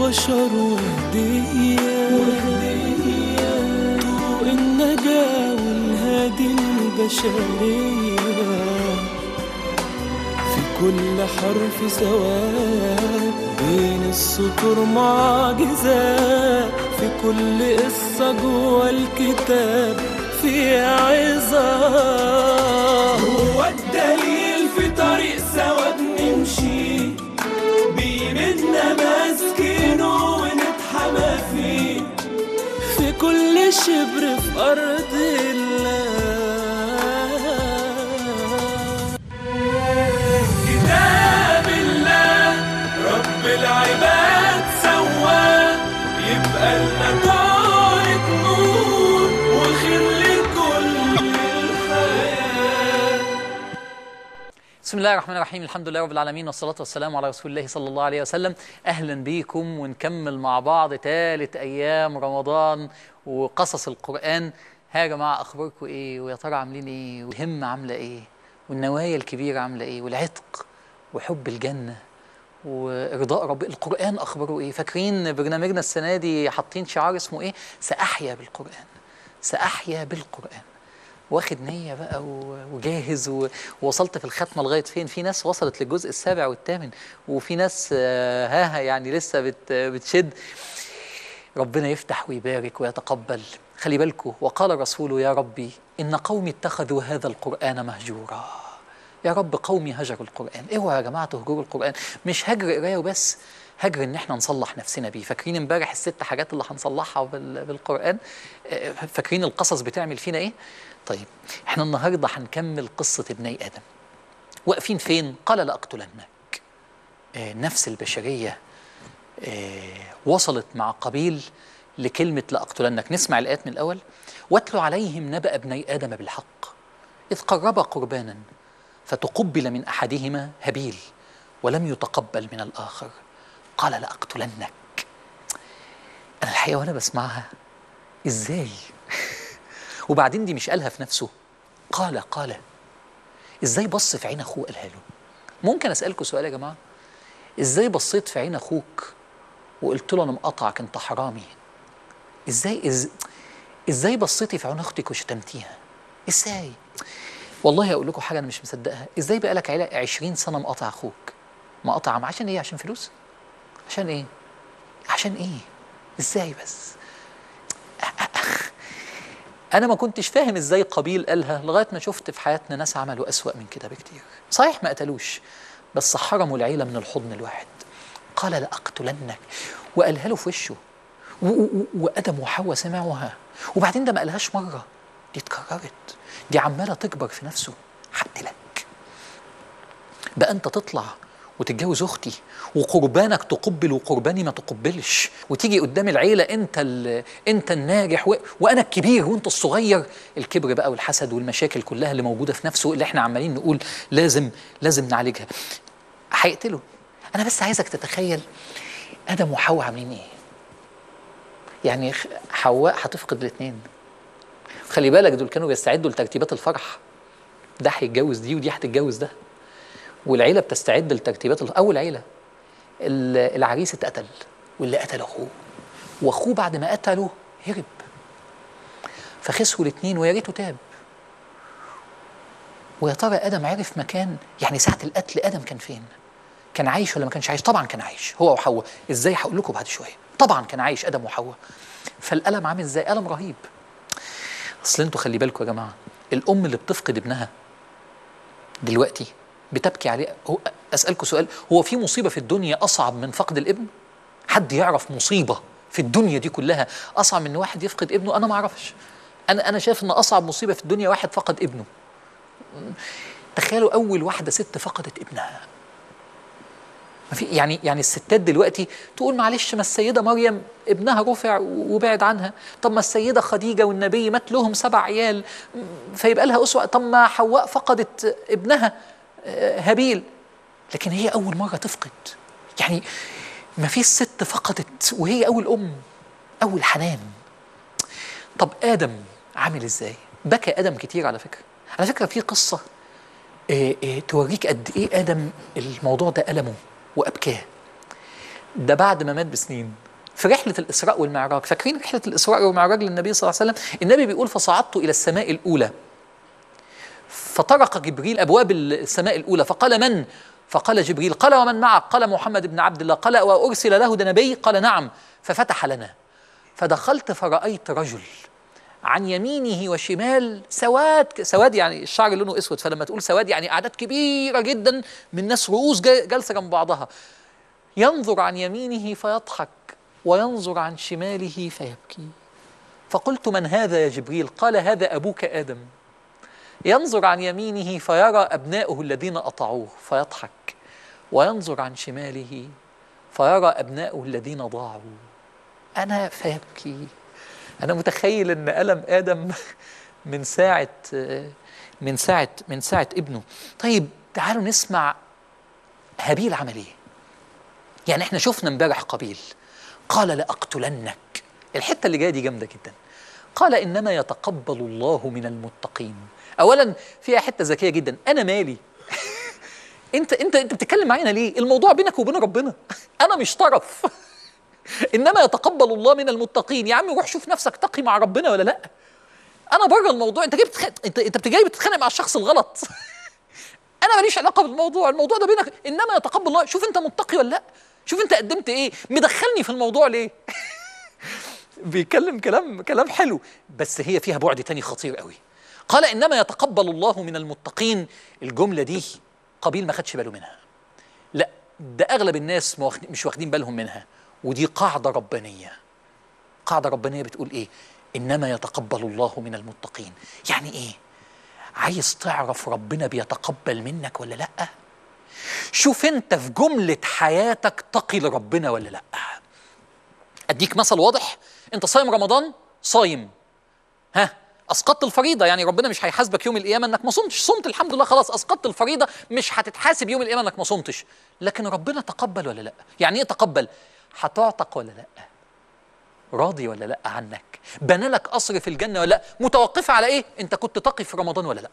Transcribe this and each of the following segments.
للبشر وهدية طوق النجاة والهادي البشرية في كل حرف سواد بين السطور معجزات في كل قصة جوا الكتاب في عظات هو الدليل في طريق سوا بنمشي بإيدنا ماسكينه ونتحمى فيه في كل شبر في أرض الله كتاب الله رب العباد سواه يبقى لنا طارق نور وخير لكل الحياه بسم الله الرحمن الرحيم الحمد لله رب العالمين والصلاة والسلام على رسول الله صلى الله عليه وسلم أهلا بيكم ونكمل مع بعض ثالث أيام رمضان وقصص القرآن ها يا جماعة أخباركم إيه ويا ترى عاملين إيه والهمة عاملة إيه والنوايا الكبيرة عاملة إيه والعتق وحب الجنة وإرضاء رب القرآن أخباره إيه فاكرين برنامجنا السنة دي حاطين شعار اسمه إيه سأحيا بالقرآن سأحيا بالقرآن واخد نية بقى و- وجاهز و- ووصلت في الختمة لغاية فين في ناس وصلت للجزء السابع والثامن وفي ناس آه، ها ها يعني لسه بت بتشد ربنا يفتح ويبارك ويتقبل خلي بالكم وقال الرسول يا ربي إن قومي اتخذوا هذا القرآن مهجورا يا رب قومي هجروا القرآن اوعوا يا جماعة تهجروا القرآن مش هجر قراية وبس هجر ان احنا نصلح نفسنا بيه فاكرين امبارح الست حاجات اللي هنصلحها بال- بالقرآن آه، فاكرين القصص بتعمل فينا ايه طيب احنا النهارده هنكمل قصة ابني آدم واقفين فين قال لأقتلنك آه، النفس البشرية آه، وصلت مع قبيل لكلمة لأقتلنك نسمع الآيات من الأول واتلوا عليهم نبأ ابني آدم بالحق إذ قربا قربانا فتقبل من أحدهما هابيل ولم يتقبل من الآخر قال لأقتلنك أنا الحقيقة وأنا بسمعها إزاي وبعدين دي مش قالها في نفسه قال قال إزاي بص في عين أخوه قالها له ممكن أسألكوا سؤال يا جماعة إزاي بصيت في عين أخوك وقلت له أنا مقاطعك أنت حرامي إزاي إز... إزاي بصيتي في عين أختك وشتمتيها إزاي والله أقول لكم حاجة أنا مش مصدقها إزاي بقالك عيلة 20 سنة مقاطع أخوك مقاطع عم- عشان إيه عشان فلوس عشان إيه عشان إيه إزاي بس انا ما كنتش فاهم ازاي قبيل قالها لغايه ما شفت في حياتنا ناس عملوا اسوا من كده بكتير صحيح ما قتلوش بس حرموا العيله من الحضن الواحد قال لاقتلنك وقالها له في وشه و- و- وادم وحواء سمعوها وبعدين ده ما قالهاش مره دي اتكررت دي عماله تكبر في نفسه هقتلك بقى انت تطلع وتتجوز اختي وقربانك تقبل وقرباني ما تقبلش وتيجي قدام العيله انت ال... انت الناجح و... وانا الكبير وانت الصغير الكبر بقى والحسد والمشاكل كلها اللي موجوده في نفسه اللي احنا عمالين نقول لازم لازم نعالجها هيقتله انا بس عايزك تتخيل ادم وحواء عاملين ايه يعني خ- حواء هتفقد الاثنين خلي بالك دول كانوا بيستعدوا لترتيبات الفرح ده هيتجوز دي ودي هتتجوز ده والعيله بتستعد لترتيبات الف- اول عيله ال- العريس اتقتل واللي قتل اخوه واخوه بعد ما قتله هرب فخسروا الاثنين ويا ريته تاب ويا ترى ادم عرف مكان يعني ساعه القتل ادم كان فين كان عايش ولا ما كانش عايش طبعا كان عايش هو وحواء ازاي هقول لكم بعد شويه طبعا كان عايش ادم وحواء فالالم عامل ازاي الم رهيب اصل انتوا خلي بالكم يا جماعه الام اللي بتفقد ابنها دلوقتي بتبكي عليه هو اسالكم سؤال هو في مصيبه في الدنيا اصعب من فقد الابن حد يعرف مصيبه في الدنيا دي كلها اصعب من إن واحد يفقد ابنه انا ما اعرفش انا انا شايف ان اصعب مصيبه في الدنيا واحد فقد ابنه تخيلوا اول واحده ست فقدت ابنها ما في يعني يعني الستات دلوقتي تقول معلش ما السيده مريم ابنها رفع وبعد عنها طب ما السيده خديجه والنبي مات لهم سبع عيال فيبقى لها اسوه طب ما حواء فقدت ابنها آه، هابيل لكن هي اول مره تفقد يعني ما فيش ست فقدت وهي اول ام اول حنان طب ادم عامل ازاي بكى ادم كتير على فكره على فكره في قصه إيه إيه توريك قد ايه ادم الموضوع ده المه وابكاه ده بعد ما مات بسنين في رحلة الإسراء والمعراج فاكرين رحلة الإسراء والمعراج للنبي صلى الله عليه وسلم النبي بيقول فصعدت إلى السماء الأولى فطرق جبريل أبواب السماء الأولى فقال من؟ فقال جبريل قال ومن معك؟ قال محمد بن عبد الله قال وأرسل له ده نبي؟ قال نعم ففتح لنا فدخلت فرأيت رجل عن يمينه وشمال سواد سواد يعني الشعر لونه اسود فلما تقول سواد يعني اعداد كبيره جدا من ناس رؤوس جا- جالسه جنب بعضها ينظر عن يمينه فيضحك وينظر عن شماله فيبكي فقلت من هذا يا جبريل قال هذا ابوك ادم ينظر عن يمينه فيرى ابناؤه الذين اطاعوه فيضحك وينظر عن شماله فيرى ابناؤه الذين ضاعوا انا فيبكي انا متخيل ان الم ادم من ساعه من ساعه من ساعه ابنه طيب تعالوا نسمع هابيل عمل ايه يعني احنا شفنا امبارح قابيل قال لاقتلنك الحته اللي جايه دي جامده جدا قال انما يتقبل الله من المتقين اولا فيها حته ذكيه جدا انا مالي انت انت انت بتتكلم معانا ليه الموضوع بينك وبين ربنا انا مش طرف انما يتقبل الله من المتقين يا عم روح شوف نفسك تقي مع ربنا ولا لا انا بره الموضوع انت جاي بتخ... انت انت جاي بتتخانق مع الشخص الغلط انا ماليش علاقه بالموضوع الموضوع ده بينك انما يتقبل الله شوف انت متقي ولا لا شوف انت قدمت ايه مدخلني في الموضوع ليه بيتكلم كلام كلام حلو بس هي فيها بعد تاني خطير قوي قال انما يتقبل الله من المتقين الجمله دي قبيل ما خدش باله منها لا ده اغلب الناس ما واخد- مش واخدين بالهم منها ودي قاعده ربانيه قاعده ربانيه بتقول ايه انما يتقبل الله من المتقين يعني ايه عايز تعرف ربنا بيتقبل منك ولا لا شوف انت في جمله حياتك تقي لربنا ولا لا اديك مثل واضح انت صايم رمضان صايم ها اسقطت الفريضه يعني ربنا مش هيحاسبك يوم القيامه انك ما صمتش صمت الحمد لله خلاص اسقطت الفريضه مش هتتحاسب يوم القيامه انك ما صمتش لكن ربنا تقبل ولا لا يعني ايه تقبل هتعتق ولا لا راضي ولا لا عنك بنى لك قصر في الجنه ولا لا متوقفه على ايه انت كنت تقي في رمضان ولا لا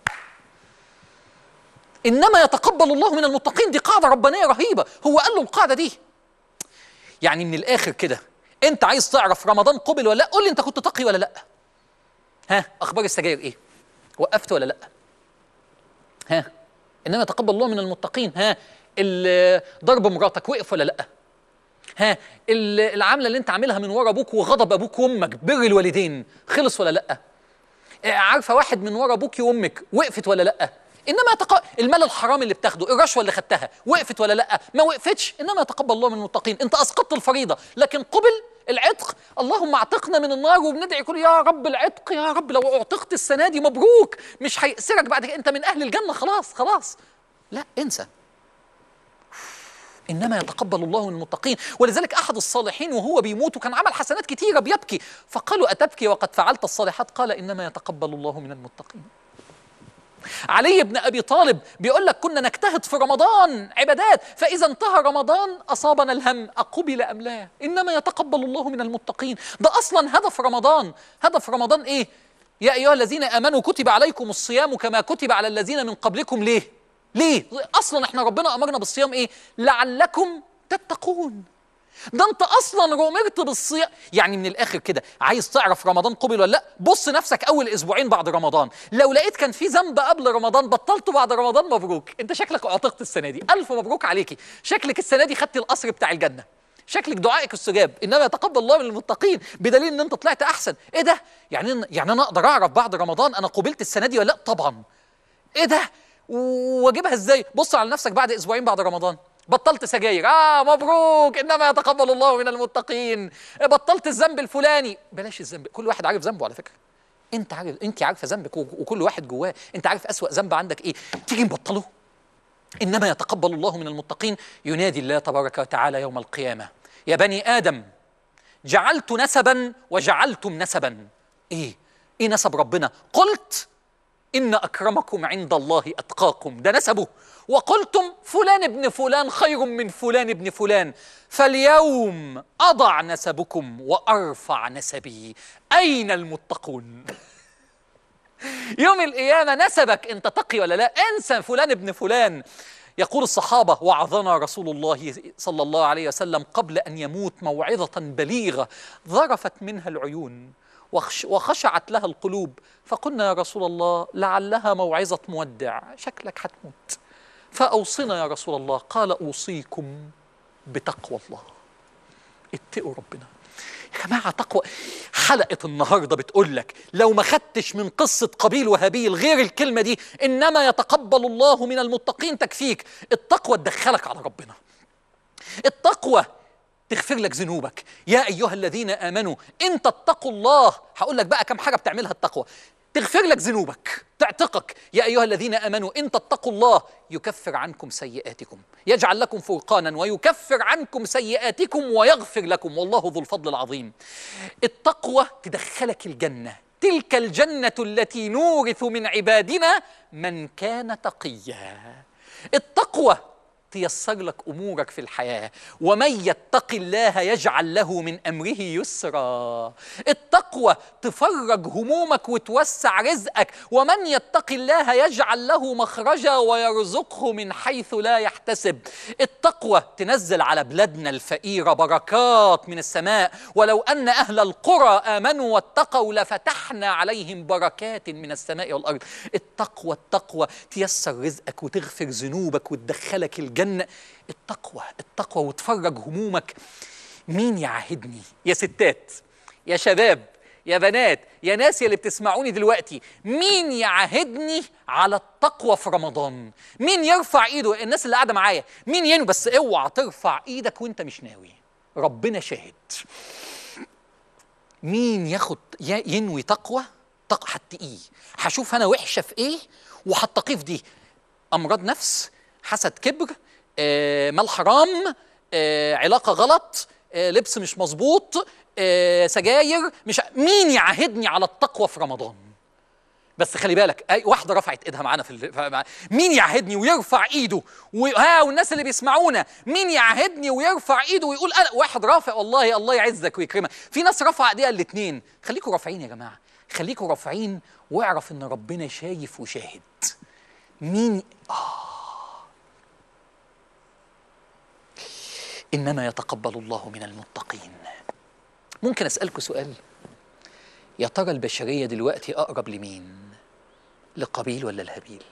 انما يتقبل الله من المتقين دي قاعده ربانيه رهيبه هو قال له القاعده دي يعني من الاخر كده انت عايز تعرف رمضان قبل ولا لا قول لي انت كنت تقي ولا لا ها اخبار السجاير ايه وقفت ولا لا ها انما يتقبل الله من المتقين ها ال- ضرب مراتك وقف ولا لا ها ال- العمله اللي انت عاملها من ورا ابوك وغضب ابوك وامك بر الوالدين خلص ولا لا آه، عارفه واحد من ورا ابوك وامك وقفت ولا لا انما يتق... المال الحرام اللي بتاخده الرشوه اللي خدتها وقفت ولا لا ما وقفتش انما يتقبل الله من المتقين انت اسقطت الفريضه لكن قبل العتق اللهم اعتقنا من النار وبندعي كل يا رب العتق يا رب لو اعتقت السنه دي مبروك مش هيأسرك بعد كده انت من اهل الجنه خلاص خلاص لا انسى انما يتقبل الله من المتقين ولذلك احد الصالحين وهو بيموت وكان عمل حسنات كتيره بيبكي فقالوا اتبكي وقد فعلت الصالحات قال انما يتقبل الله من المتقين علي بن ابي طالب بيقول لك كنا نجتهد في رمضان عبادات فاذا انتهى رمضان اصابنا الهم اقبل ام لا انما يتقبل الله من المتقين ده اصلا هدف رمضان هدف رمضان ايه يا ايها الذين امنوا كتب عليكم الصيام كما كتب على الذين من قبلكم ليه ليه اصلا احنا ربنا امرنا بالصيام ايه لعلكم تتقون ده انت اصلا امرت بالصيام يعني من الاخر كده عايز تعرف رمضان قبل ولا لا بص نفسك اول اسبوعين بعد رمضان لو لقيت كان في ذنب قبل رمضان بطلته بعد رمضان مبروك انت شكلك اعتقت السنه دي الف مبروك عليكي شكلك السنه دي خدتي القصر بتاع الجنه شكلك دعائك استجاب انما يتقبل الله من المتقين بدليل ان انت طلعت احسن ايه ده يعني يعني انا اقدر اعرف بعد رمضان انا قبلت السنه دي ولا لا طبعا ايه ده واجيبها ازاي بص على نفسك بعد اسبوعين بعد رمضان بطلت سجاير اه مبروك انما يتقبل الله من المتقين بطلت الذنب الفلاني بلاش الذنب كل واحد عارف ذنبه على فكره انت عارف انت عارفه ذنبك و- وكل واحد جواه انت عارف اسوأ ذنب عندك ايه تيجي نبطله انما يتقبل الله من المتقين ينادي الله تبارك وتعالى يوم القيامه يا بني ادم جعلت نسبا وجعلتم نسبا ايه ايه نسب ربنا قلت إن أكرمكم عند الله أتقاكم ده نسبه وقلتم فلان ابن فلان خير من فلان ابن فلان فاليوم أضع نسبكم وأرفع نسبي أين المتقون يوم القيامة نسبك أنت تقي ولا لا انسى فلان ابن فلان يقول الصحابة وعظنا رسول الله صلى الله عليه وسلم قبل أن يموت موعظة بليغة ذرفت منها العيون وخش وخشعت لها القلوب فقلنا يا رسول الله لعلها موعظة مودع شكلك هتموت فأوصنا يا رسول الله قال أوصيكم بتقوى الله اتقوا ربنا يا جماعة تقوى حلقة النهاردة بتقول لك لو ما خدتش من قصة قبيل وهابيل غير الكلمة دي إنما يتقبل الله من المتقين تكفيك التقوى تدخلك على ربنا التقوى تغفر لك ذنوبك يا أيها الذين آمنوا إن تتقوا الله هقول لك بقى كم حاجة بتعملها التقوى تغفر لك ذنوبك تعتقك يا أيها الذين آمنوا إن تتقوا الله يكفر عنكم سيئاتكم يجعل لكم فرقانا ويكفر عنكم سيئاتكم ويغفر لكم والله ذو الفضل العظيم التقوى تدخلك الجنة تلك الجنة التي نورث من عبادنا من كان تقيا التقوى تيسر لك امورك في الحياه ومن يتق الله يجعل له من امره يسرا التقوى تفرج همومك وتوسع رزقك ومن يتق الله يجعل له مخرجا ويرزقه من حيث لا يحتسب التقوى تنزل على بلادنا الفقيره بركات من السماء ولو ان اهل القرى امنوا واتقوا لفتحنا عليهم بركات من السماء والارض التقوى التقوى تيسر رزقك وتغفر ذنوبك وتدخلك الجنه التقوى التقوى وتفرج همومك مين يعاهدني يا ستات يا شباب يا بنات يا ناس يا اللي بتسمعوني دلوقتي مين يعاهدني على التقوى في رمضان مين يرفع ايده الناس اللي قاعده معايا مين ينوي بس اوعى ترفع ايدك وانت مش ناوي ربنا شاهد مين ياخد ي- ينوي تقوى تق هتقيه هشوف انا وحشه في ايه وهتقيه في دي امراض نفس حسد كبر آه، مال حرام آه، علاقه غلط آه، لبس مش مظبوط آه، سجاير مش ع- مين يعاهدني على التقوى في رمضان بس خلي بالك اي واحده رفعت ايدها معانا في ال- ف- مع- مين يعاهدني ويرفع ايده وها والناس اللي بيسمعونا مين يعاهدني ويرفع ايده ويقول انا واحد رافع والله الله يعزك ويكرمك في ناس رفع ايديها الاثنين خليكم رافعين يا جماعه خليكم رافعين واعرف ان ربنا شايف وشاهد مين انما يتقبل الله من المتقين ممكن اسالكم سؤال يا ترى البشريه دلوقتي اقرب لمين لقبيل ولا الهابيل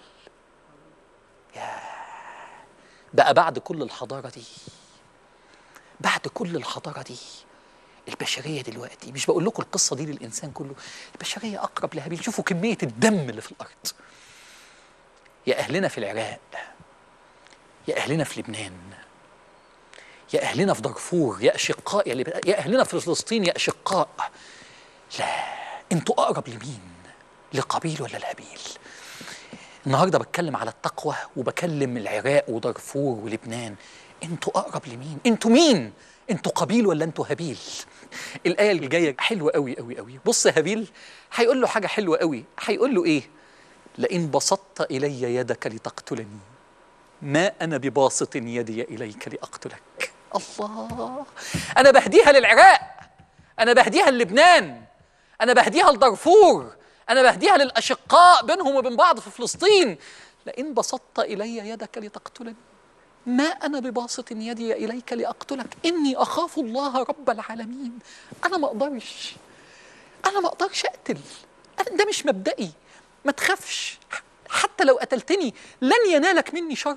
يا بقى بعد كل الحضاره دي بعد كل الحضاره دي البشريه دلوقتي مش بقول لكم القصه دي للانسان كله البشريه اقرب لهابيل شوفوا كميه الدم اللي في الارض يا اهلنا في العراق يا اهلنا في لبنان يا اهلنا في دارفور يا اشقاء يا, لب... يا اهلنا في فلسطين يا اشقاء لا انتوا اقرب لمين لقبيل ولا الهابيل النهارده بتكلم على التقوى وبكلم العراق ودارفور ولبنان انتوا اقرب لمين انتوا مين انتوا قبيل ولا انتوا هابيل الايه اللي جايه حلوه قوي قوي قوي بص هابيل هيقول له حاجه حلوه قوي هيقول له ايه لئن بسطت الي يدك لتقتلني ما أنا بباسط يدي إليك لأقتلك الله أنا بهديها للعراق أنا بهديها للبنان أنا بهديها لدارفور أنا بهديها للأشقاء بينهم وبين بعض في فلسطين لئن بسطت إلي يدك لتقتلني ما أنا بباسط يدي إليك لأقتلك إني أخاف الله رب العالمين أنا ما أقدرش أنا ما أقدرش أقتل أنا ده مش مبدئي ما تخافش حتى لو قتلتني لن ينالك مني شر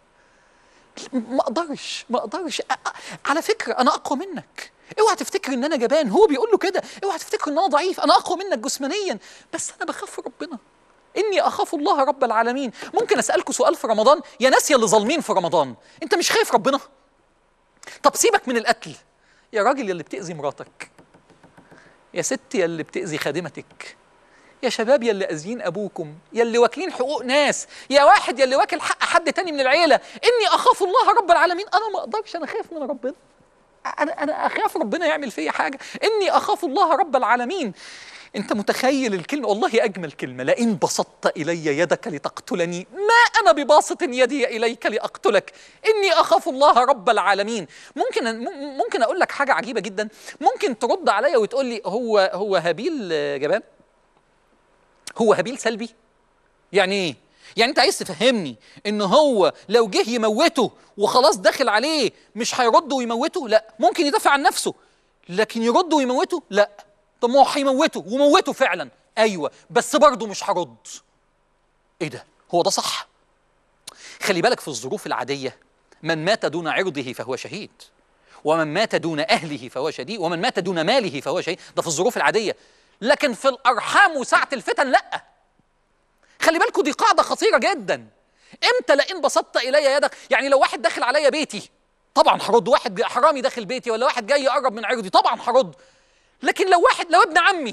ما اقدرش ما اقدرش أ- أ- على فكره انا اقوى منك اوعى تفتكر ان انا جبان هو بيقول له كده اوعى تفتكر ان انا ضعيف انا اقوى منك جسمانيا بس انا بخاف ربنا اني اخاف الله رب العالمين ممكن اسالكم سؤال في رمضان يا ناس يا اللي ظالمين في رمضان انت مش خايف ربنا طب سيبك من القتل يا راجل يا اللي بتاذي مراتك يا ست يا اللي بتاذي خادمتك يا شباب يا اللي اذيين ابوكم يا اللي واكلين حقوق ناس يا واحد يا اللي واكل حق حد تاني من العيله اني اخاف الله رب العالمين انا ما اقدرش انا خايف من ربنا انا انا اخاف ربنا يعمل فيا حاجه اني اخاف الله رب العالمين انت متخيل الكلمه والله اجمل كلمه لئن بسطت الي يدك لتقتلني ما انا بباسط يدي اليك لاقتلك اني اخاف الله رب العالمين ممكن م- ممكن اقول لك حاجه عجيبه جدا ممكن ترد عليا وتقول لي هو هو هابيل آه، جبان هو هابيل سلبي يعني ايه يعني انت عايز تفهمني ان هو لو جه يموته وخلاص داخل عليه مش هيرد ويموته لا ممكن يدافع عن نفسه لكن يرد ويموته لا طب ما هو هيموته وموته فعلا ايوه بس برضه مش هرد ايه ده هو ده صح خلي بالك في الظروف العاديه من مات دون عرضه فهو شهيد ومن مات دون اهله فهو شهيد ومن مات دون ماله فهو شهيد ده في الظروف العاديه لكن في الارحام وساعه الفتن لا خلي بالكوا دي قاعده خطيره جدا امتى لئن بسطت الي يدك يعني لو واحد داخل عليا بيتي طبعا هرد واحد حرامي داخل بيتي ولا واحد جاي يقرب من عرضي طبعا هرد لكن لو واحد لو ابن عمي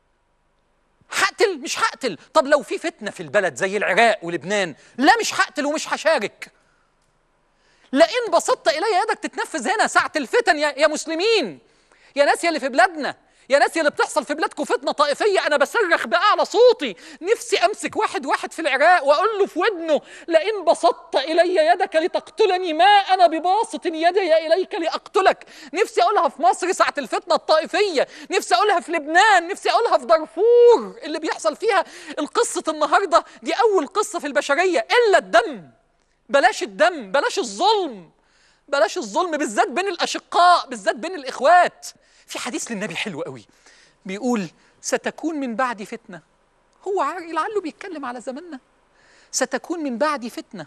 هقتل مش هقتل طب لو في فتنه في البلد زي العراق ولبنان لا مش هقتل ومش هشارك لئن بسطت الي يدك تتنفذ هنا ساعه الفتن يا, يا مسلمين يا ناس يا اللي في بلادنا يا ناس يا اللي بتحصل في بلادكم فتنه طائفيه انا بصرخ باعلى صوتي نفسي امسك واحد واحد في العراق واقول له في ودنه لئن بسطت الي يدك لتقتلني ما انا بباسط يدي اليك لاقتلك نفسي اقولها في مصر ساعه الفتنه الطائفيه نفسي اقولها في لبنان نفسي اقولها في دارفور اللي بيحصل فيها القصه النهارده دي اول قصه في البشريه الا الدم بلاش الدم بلاش الظلم بلاش الظلم بالذات بين الاشقاء بالذات بين الاخوات في حديث للنبي حلو قوي بيقول ستكون من بعد فتنه هو لعله بيتكلم على زماننا ستكون من بعد فتنه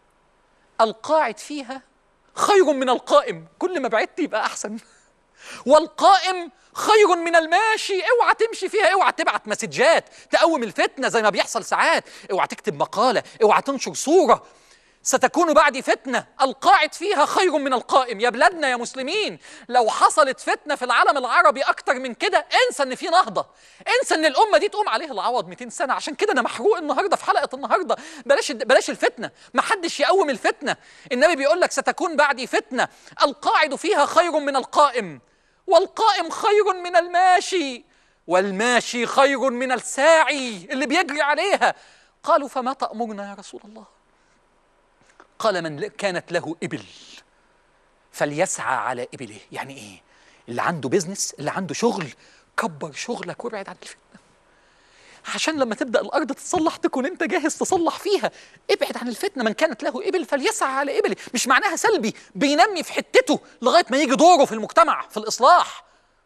القاعد فيها خير من القائم كل ما بعدت يبقى احسن والقائم خير من الماشي اوعى تمشي فيها اوعى تبعت مسجات تقوم الفتنه زي ما بيحصل ساعات اوعى تكتب مقاله اوعى تنشر صوره ستكون بعدي فتنة القاعد فيها خير من القائم يا بلادنا يا مسلمين لو حصلت فتنة في العالم العربي أكتر من كده انسى إن في نهضة انسى إن الأمة دي تقوم عليها العوض 200 سنة عشان كده أنا محروق النهاردة في حلقة النهاردة بلاش بلاش الفتنة ما حدش يقوم الفتنة النبي بيقول لك ستكون بعدي فتنة القاعد فيها خير من القائم والقائم خير من الماشي والماشي خير من الساعي اللي بيجري عليها قالوا فما تأمرنا يا رسول الله قال من كانت له إبل فليسعى على إبله يعني إيه اللي عنده بيزنس اللي عنده شغل كبر شغلك وابعد عن الفتنة عشان لما تبدأ الأرض تتصلح تكون أنت جاهز تصلح فيها ابعد عن الفتنة من كانت له إبل فليسعى على إبله مش معناها سلبي بينمي في حتته لغاية ما يجي دوره في المجتمع في الإصلاح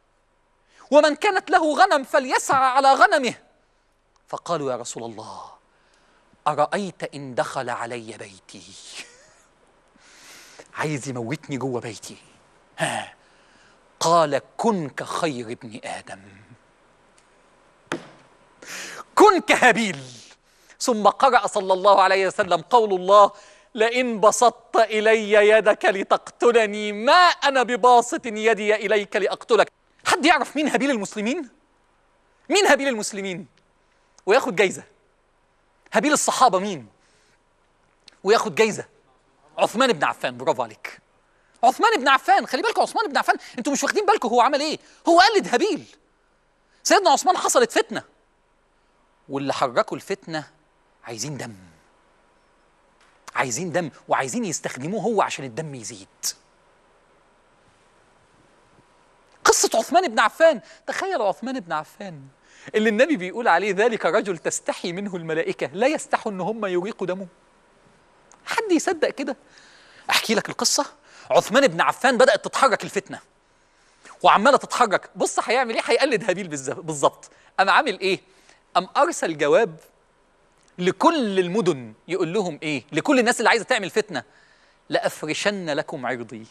ومن كانت له غنم فليسعى على غنمه فقالوا يا رسول الله أرأيت إن دخل علي بيتي عايز يموتني جوه بيتي ها قال كن كخير ابن آدم كن كهابيل ثم قرأ صلى الله عليه وسلم قول الله لئن بسطت إلي يدك لتقتلني ما أنا بباسط يدي إليك لأقتلك حد يعرف مين هابيل المسلمين؟ مين هابيل المسلمين؟ وياخد جايزه هابيل الصحابة مين؟ وياخد جايزة عثمان بن عفان برافو عليك عثمان بن عفان خلي بالكم عثمان بن عفان انتوا مش واخدين بالكم هو عمل ايه؟ هو قلد هابيل سيدنا عثمان حصلت فتنة واللي حركوا الفتنة عايزين دم عايزين دم وعايزين يستخدموه هو عشان الدم يزيد قصة عثمان بن عفان تخيل عثمان بن عفان اللي النبي بيقول عليه ذلك رجل تستحي منه الملائكة لا يستحوا ان هم يريقوا دمه حد يصدق كده احكي لك القصة عثمان بن عفان بدأت تتحرك الفتنة وعمالة تتحرك بص هيعمل ايه هيقلد هابيل بالظبط قام عامل ايه قام ارسل جواب لكل المدن يقول لهم ايه لكل الناس اللي عايزة تعمل فتنة لأفرشن لكم عرضي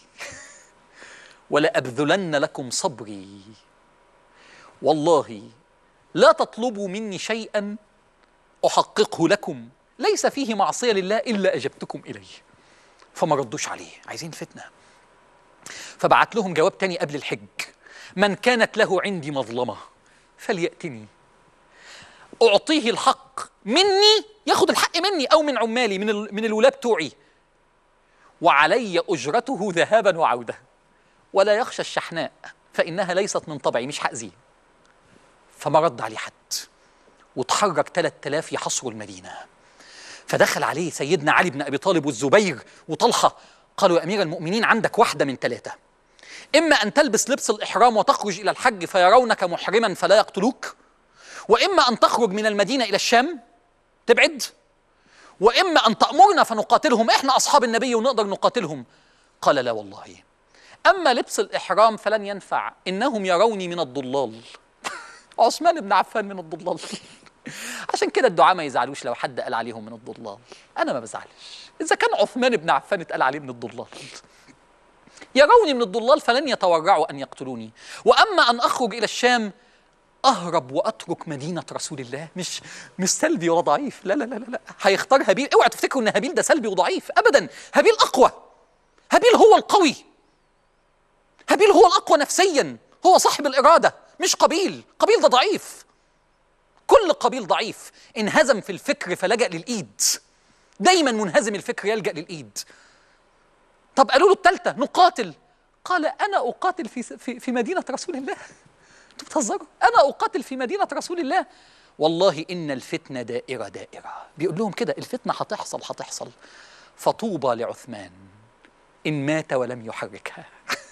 ولأبذلن لكم صبري والله لا تطلبوا مني شيئا احققه لكم ليس فيه معصيه لله الا اجبتكم اليه فما ردوش عليه عايزين فتنه فبعت لهم جواب تاني قبل الحج من كانت له عندي مظلمه فلياتني اعطيه الحق مني ياخد الحق مني او من عمالي من ال... من الولاد بتوعي وعلي اجرته ذهابا وعوده ولا يخشى الشحناء فانها ليست من طبعي مش هاذيه فما رد عليه حد وتحرك 3000 يحصروا المدينه فدخل عليه سيدنا علي بن ابي طالب والزبير وطلحه قالوا يا امير المؤمنين عندك واحده من ثلاثه اما ان تلبس لبس الاحرام وتخرج الى الحج فيرونك محرما فلا يقتلوك واما ان تخرج من المدينه الى الشام تبعد واما ان تامرنا فنقاتلهم احنا اصحاب النبي ونقدر نقاتلهم قال لا والله اما لبس الاحرام فلن ينفع انهم يروني من الضلال عثمان بن عفان من الضلال عشان كده الدعاء ما يزعلوش لو حد قال عليهم من الضلال انا ما بزعلش اذا كان عثمان بن عفان اتقال عليه من الضلال يروني من الضلال فلن يتورعوا ان يقتلوني واما ان اخرج الى الشام اهرب واترك مدينه رسول الله مش مش سلبي وضعيف لا لا لا لا, لا. هيختار هابيل اوعى تفتكروا ان هابيل ده سلبي وضعيف ابدا هابيل اقوى هابيل هو القوي هابيل هو الاقوى نفسيا هو صاحب الاراده مش قبيل قبيل ده ضعيف كل قبيل ضعيف انهزم في الفكر فلجأ للايد دايما منهزم الفكر يلجأ للايد طب قالوا له الثالثه نقاتل قال انا اقاتل في في, في مدينه رسول الله انتوا بتهزروا انا اقاتل في مدينه رسول الله والله ان الفتنه دائره دائره بيقول لهم كده الفتنه هتحصل هتحصل فطوبى لعثمان ان مات ولم يحركها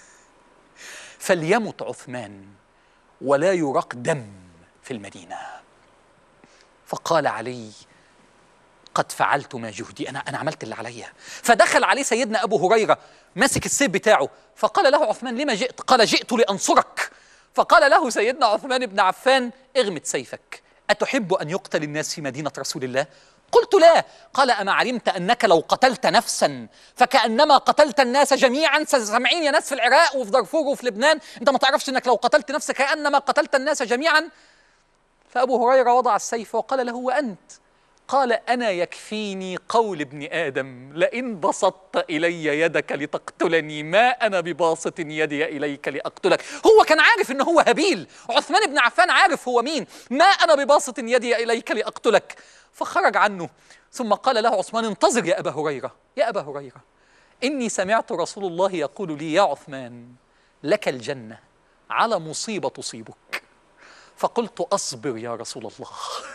فليمت عثمان ولا يراق دم في المدينه فقال علي قد فعلت ما جهدي انا انا عملت اللي عليا فدخل عليه سيدنا ابو هريره ماسك السيف بتاعه فقال له عثمان لما جئت قال جئت لانصرك فقال له سيدنا عثمان بن عفان اغمد سيفك اتحب ان يقتل الناس في مدينه رسول الله قلت لا قال اما علمت انك لو قتلت نفسا فكانما قتلت الناس جميعا سامعين يا ناس في العراق وفي دارفور وفي لبنان انت ما تعرفش انك لو قتلت نفسك كانما قتلت الناس جميعا فابو هريره وضع السيف وقال له وانت قال انا يكفيني قول ابن ادم لئن بسطت الي يدك لتقتلني ما انا بباسط يدي اليك لاقتلك هو كان عارف ان هو هابيل عثمان بن عفان عارف هو مين ما انا بباسط يدي اليك لاقتلك فخرج عنه ثم قال له عثمان انتظر يا ابا هريره يا ابا هريره اني سمعت رسول الله يقول لي يا عثمان لك الجنه على مصيبه تصيبك فقلت اصبر يا رسول الله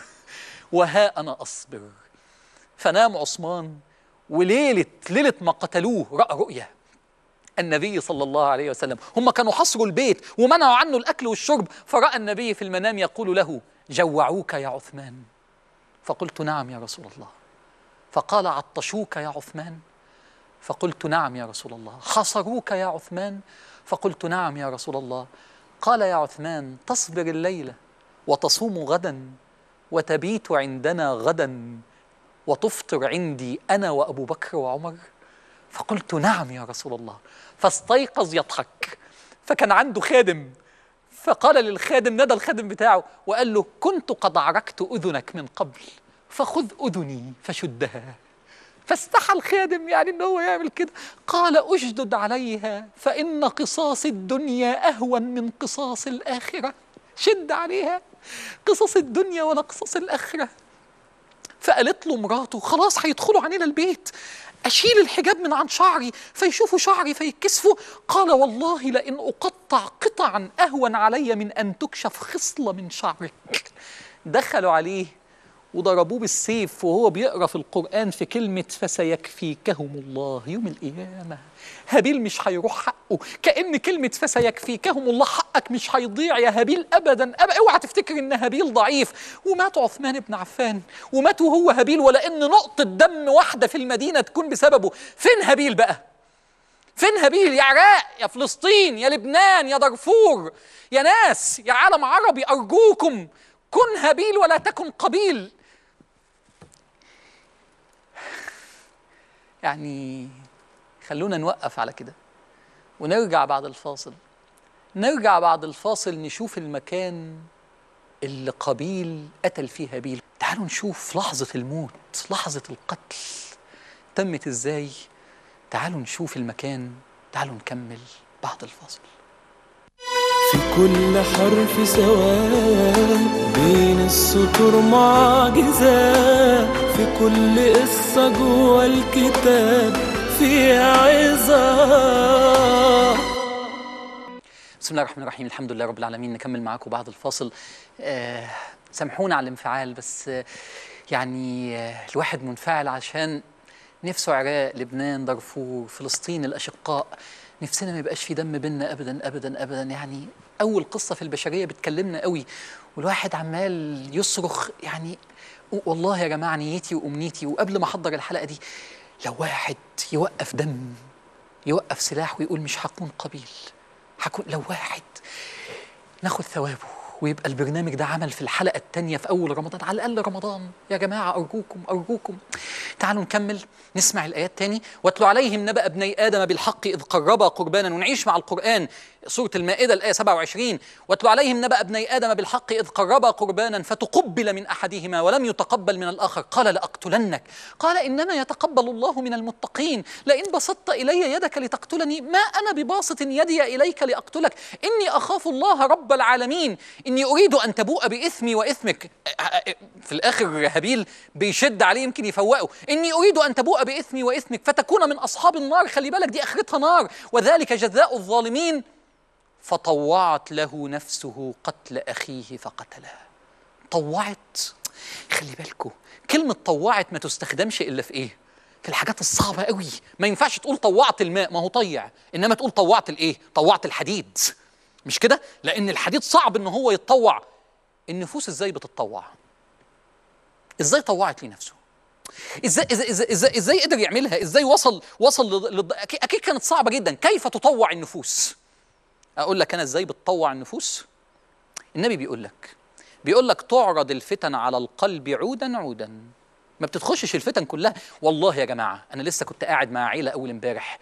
وها انا اصبر فنام عثمان وليله ليله ما قتلوه راى رؤيا النبي صلى الله عليه وسلم هم كانوا حصروا البيت ومنعوا عنه الاكل والشرب فراى النبي في المنام يقول له جوعوك يا عثمان فقلت نعم يا رسول الله فقال عطشوك يا عثمان فقلت نعم يا رسول الله حصروك يا عثمان فقلت نعم يا رسول الله قال يا عثمان تصبر الليله وتصوم غدا وتبيت عندنا غدا وتفطر عندي انا وابو بكر وعمر فقلت نعم يا رسول الله فاستيقظ يضحك فكان عنده خادم فقال للخادم نادى الخادم بتاعه وقال له كنت قد عركت اذنك من قبل فخذ اذني فشدها فاستحى الخادم يعني ان هو يعمل كده قال اشدد عليها فان قصاص الدنيا اهون من قصاص الاخره شد عليها قصص الدنيا ولا قصص الاخره فقالت له مراته خلاص هيدخلوا علينا البيت أشيل الحجاب من عن شعري فيشوفوا شعري فيكسفوا قال والله لئن أقطع قطعا أهون علي من أن تكشف خصلة من شعرك دخلوا عليه وضربوه بالسيف وهو بيقرا في القرآن في كلمة فسيكفيكهم الله يوم القيامة هابيل مش هيروح حقه كأن كلمة فسيكفيكهم الله حقك مش هيضيع يا هابيل أبدا أبدا اوعى تفتكر إن هابيل ضعيف ومات عثمان بن عفان ومات وهو هابيل ولا إن نقطة دم واحدة في المدينة تكون بسببه فين هابيل بقى فين هابيل يا عراق يا فلسطين يا لبنان يا دارفور يا ناس يا عالم عربي أرجوكم كن هابيل ولا تكن قبيل يعني خلونا نوقف على كده ونرجع بعد الفاصل نرجع بعد الفاصل نشوف المكان اللي قبيل قتل فيه هابيل تعالوا نشوف لحظة الموت لحظة القتل تمت ازاي تعالوا نشوف المكان تعالوا نكمل بعد الفاصل في كل حرف سواء بين السطور معجزة في كل قصة جوا الكتاب فيها عظة بسم الله الرحمن الرحيم الحمد لله رب العالمين نكمل معاكم بعد الفاصل آه سامحونا على الانفعال بس آه يعني آه الواحد منفعل عشان نفسه عراق لبنان دارفور فلسطين الاشقاء نفسنا ما يبقاش في دم بينا ابدا ابدا ابدا يعني اول قصه في البشريه بتكلمنا قوي والواحد عمال يصرخ يعني والله يا جماعه نيتي وامنيتي وقبل ما احضر الحلقه دي لو واحد يوقف دم يوقف سلاح ويقول مش هكون قبيل هكون لو واحد ناخد ثوابه ويبقى البرنامج ده عمل في الحلقة التانية في أول رمضان على الأقل رمضان يا جماعة أرجوكم أرجوكم تعالوا نكمل نسمع الآيات تاني واتلو عليهم نبأ ابني آدم بالحق إذ قربا قربانا ونعيش مع القرآن سورة المائدة الآية 27 واتلو عليهم نبأ ابني آدم بالحق إذ قربا قربانا فتقبل من أحدهما ولم يتقبل من الآخر قال لأقتلنك قال إنما يتقبل الله من المتقين لئن بسطت إلي يدك لتقتلني ما أنا بباسط يدي إليك لأقتلك إني أخاف الله رب العالمين إني أريد أن تبوء بإثمي وإثمك في الآخر هابيل بيشد عليه يمكن يفوقه إني أريد أن تبوء بإثمي وإثمك فتكون من أصحاب النار خلي بالك دي آخرتها نار وذلك جزاء الظالمين فطوعت له نفسه قتل أخيه فقتله طوعت خلي بالكم كلمة طوعت ما تستخدمش إلا في إيه؟ في الحاجات الصعبة قوي ما ينفعش تقول طوعت الماء ما هو طيع إنما تقول طوعت الإيه؟ طوعت الحديد مش كده؟ لأن الحديد صعب إن هو يتطوع النفوس إزاي بتتطوع؟ إزاي طوعت لنفسه؟ ازاي ازاي ازاي ازاي, إزاي قدر يعملها؟ ازاي وصل وصل لض... اكيد كانت صعبه جدا، كيف تطوع النفوس؟ اقول لك انا ازاي بتطوع النفوس النبي بيقول لك بيقول لك تعرض الفتن على القلب عودا عودا ما بتتخشش الفتن كلها والله يا جماعه انا لسه كنت قاعد مع عيله اول امبارح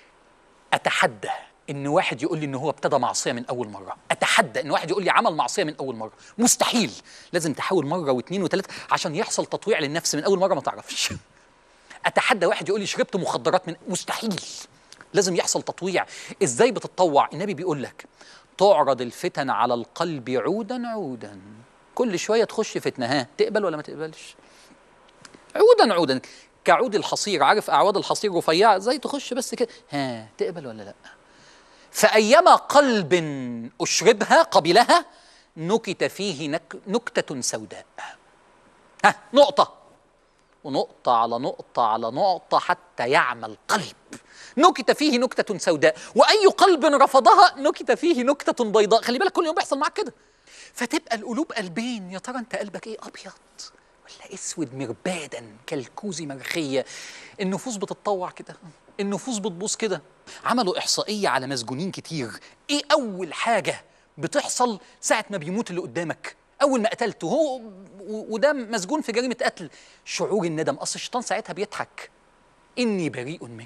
اتحدى ان واحد يقول لي ان هو ابتدى معصيه من اول مره اتحدى ان واحد يقول لي عمل معصيه من اول مره مستحيل لازم تحاول مره واثنين وثلاثه عشان يحصل تطويع للنفس من اول مره ما تعرفش اتحدى واحد يقول لي شربت مخدرات من مستحيل لازم يحصل تطويع ازاي بتتطوع النبي بيقول لك تعرض الفتن على القلب عودا عودا كل شويه تخش فتنه ها تقبل ولا ما تقبلش عودا عودا كعود الحصير عارف اعواد الحصير رفيعه زي تخش بس كده ها تقبل ولا لا فايما قلب اشربها قبلها نكت فيه نك نكته سوداء ها نقطه ونقطه على نقطه على نقطه حتى يعمى القلب نكت فيه نكتة سوداء وأي قلب رفضها نكت فيه نكتة بيضاء خلي بالك كل يوم بيحصل معاك كده فتبقى القلوب قلبين يا ترى أنت قلبك إيه أبيض ولا أسود مربادا كالكوز مرخية النفوس بتتطوع كده النفوس بتبوظ كده عملوا إحصائية على مسجونين كتير إيه أول حاجة بتحصل ساعة ما بيموت اللي قدامك أول ما قتلته هو وده مسجون في جريمة قتل شعور الندم أصل الشيطان ساعتها بيضحك إني بريء منك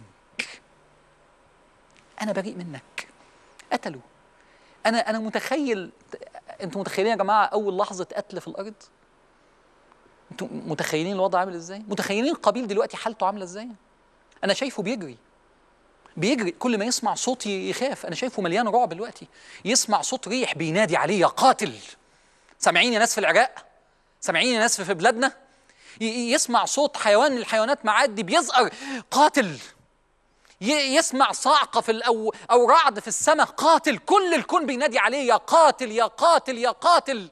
انا بريء منك قتلوا انا انا متخيل انتوا متخيلين يا جماعه اول لحظه قتل في الارض انتوا متخيلين الوضع عامل ازاي متخيلين قابيل دلوقتي حالته عامله ازاي انا شايفه بيجري بيجري كل ما يسمع صوت يخاف انا شايفه مليان رعب دلوقتي يسمع صوت ريح بينادي عليه يا قاتل سامعين يا ناس في العراق سامعين يا ناس في بلادنا يسمع صوت حيوان من الحيوانات معدي بيزقر قاتل يسمع صعقة في الأو أو رعد في السماء قاتل كل الكون بينادي عليه يا قاتل يا قاتل يا قاتل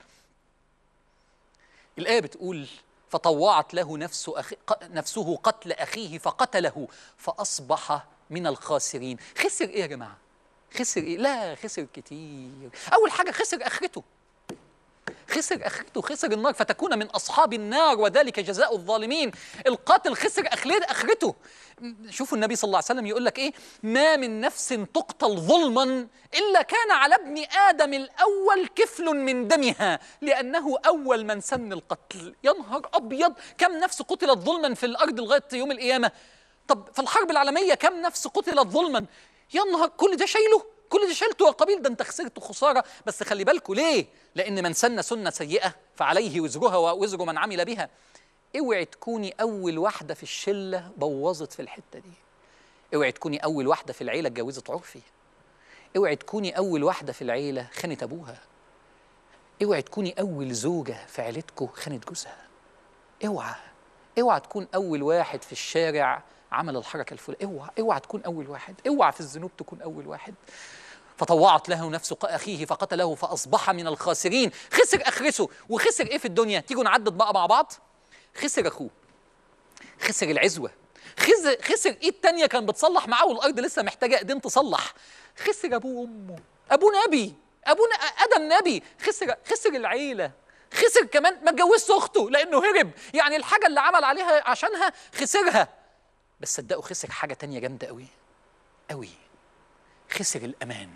الآية بتقول فطوعت له نفس أخي نفسه قتل أخيه فقتله فأصبح من الخاسرين خسر إيه يا جماعة خسر إيه لا خسر كتير أول حاجة خسر آخرته خسر اخرته خسر النار فتكون من اصحاب النار وذلك جزاء الظالمين القاتل خسر اخرته شوفوا النبي صلى الله عليه وسلم يقول لك ايه ما من نفس تقتل ظلما الا كان على ابن ادم الاول كفل من دمها لانه اول من سن القتل يا نهار ابيض كم نفس قتلت ظلما في الارض لغايه يوم القيامه طب في الحرب العالميه كم نفس قتلت ظلما يا نهار كل ده شايله كل ده شلته القبيل ده انت خسرت خساره بس خلي بالكوا ليه؟ لان من سن سنه سيئه فعليه وزرها ووزر من عمل بها. اوعي تكوني اول واحده في الشله بوظت في الحته دي. اوعي تكوني اول واحده في العيله اتجوزت عرفي. اوعي تكوني اول واحده في العيله خانت ابوها. اوعي تكوني اول زوجه في عيلتكوا خانت جوزها. اوعى اوعى تكون اول واحد في الشارع عمل الحركه الفلانيه اوعى اوعى تكون اول واحد اوعى في الذنوب تكون اول واحد فطوعت له نفس اخيه فقتله فاصبح من الخاسرين خسر اخرته وخسر ايه في الدنيا تيجوا نعدد بقى مع بعض خسر اخوه خسر العزوه خسر خسر ايد تانية كان بتصلح معاه والارض لسه محتاجه ايدين تصلح خسر ابوه وامه ابوه نبي ابونا ادم نبي خسر خسر العيله خسر كمان ما اتجوزش اخته لانه هرب يعني الحاجه اللي عمل عليها عشانها خسرها بس صدقوا خسر حاجه تانية جامده قوي قوي خسر الامان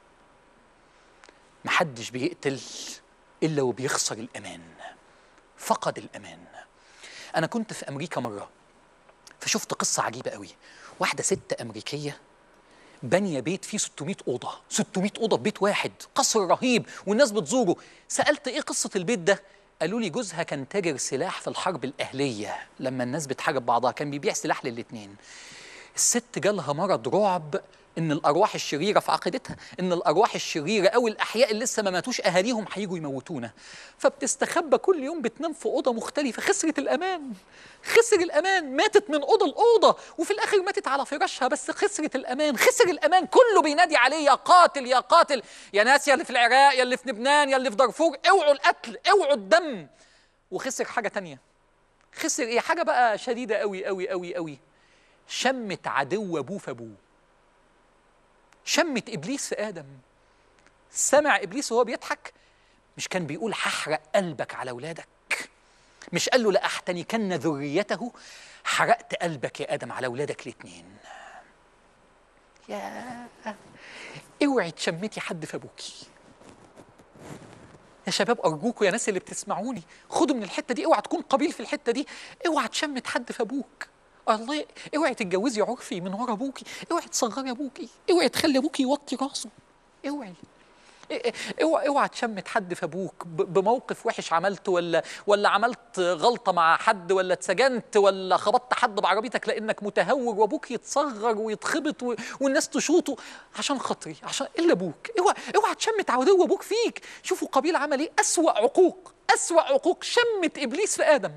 محدش بيقتل الا وبيخسر الامان فقد الامان انا كنت في امريكا مره فشفت قصه عجيبه قوي واحده ست امريكيه بانيه بيت فيه 600 اوضه 600 اوضه في بيت واحد قصر رهيب والناس بتزوره سالت ايه قصه البيت ده قالوا لي جوزها كان تاجر سلاح في الحرب الاهليه لما الناس بتحارب بعضها كان بيبيع سلاح للاتنين الست جالها مرض رعب ان الارواح الشريره في عقيدتها ان الارواح الشريره او الاحياء اللي لسه ما ماتوش اهاليهم هيجوا يموتونا فبتستخبى كل يوم بتنام في اوضه مختلفه خسرت الامان خسر الامان ماتت من اوضه لاوضه وفي الاخر ماتت على فراشها بس خسرت الامان خسر الامان كله بينادي عليه يا قاتل يا قاتل يا ناس يا اللي في العراق يا اللي في لبنان يا اللي في دارفور اوعوا القتل اوعوا الدم وخسر حاجه تانية خسر ايه حاجه بقى شديده قوي قوي قوي قوي شمت عدو ابوه في ابوه شمت ابليس في ادم سمع ابليس وهو بيضحك مش كان بيقول هحرق قلبك على اولادك مش قال له لاحتنكن ذريته حرقت قلبك يا ادم على اولادك الاثنين يا اوعي تشمتي حد في ابوكي يا شباب ارجوكوا يا ناس اللي بتسمعوني خدوا من الحته دي اوعى تكون قبيل في الحته دي اوعى تشمت حد في ابوك الله اوعي تتجوزي عرفي من ورا ابوكي اوعي تصغري ابوكي اوعي تخلي ابوكي يوطي راسه اوعي اوعى اوعى تشمت حد في ابوك ب- بموقف وحش عملته ولا ولا عملت غلطه مع حد ولا اتسجنت ولا خبطت حد بعربيتك لانك متهور وابوك يتصغر ويتخبط و- والناس تشوطه عشان خاطري عشان الا ابوك اوعى اوعى تشمت عدو ابوك فيك شوفوا قابيل عمل ايه اسوا عقوق اسوا عقوق شمت ابليس في ادم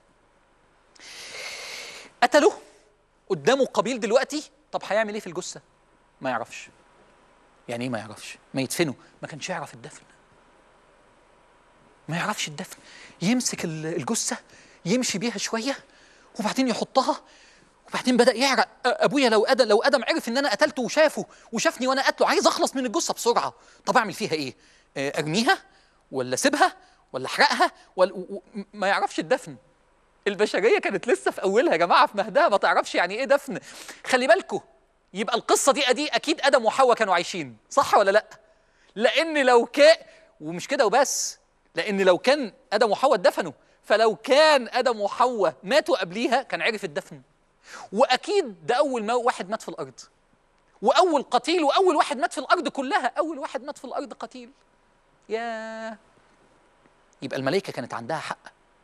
قتله قدامه قابيل دلوقتي طب هيعمل ايه في الجثه ما يعرفش يعني ايه ما يعرفش ما يدفنه ما كانش يعرف الدفن ما يعرفش الدفن يمسك ال- الجثه يمشي بيها شويه وبعدين يحطها وبعدين بدا يعرق أ- ابويا لو ادم لو ادم عرف ان انا قتلته وشافه وشافني وانا قتله عايز اخلص من الجثه بسرعه طب اعمل فيها ايه آه، ارميها ولا اسيبها ولا احرقها ولا و- و- ما يعرفش الدفن البشريه كانت لسه في اولها يا جماعه في مهدها ما تعرفش يعني ايه دفن خلي بالكوا يبقى القصه دي ادي اكيد ادم وحواء كانوا عايشين صح ولا لا لان لو كان ومش كده وبس لان لو كان ادم وحواء اتدفنوا فلو كان ادم وحواء ماتوا قبليها كان عرف الدفن واكيد ده اول ما واحد مات في الارض واول قتيل واول واحد مات في الارض كلها اول واحد مات في الارض قتيل يا يبقى الملائكه كانت عندها حق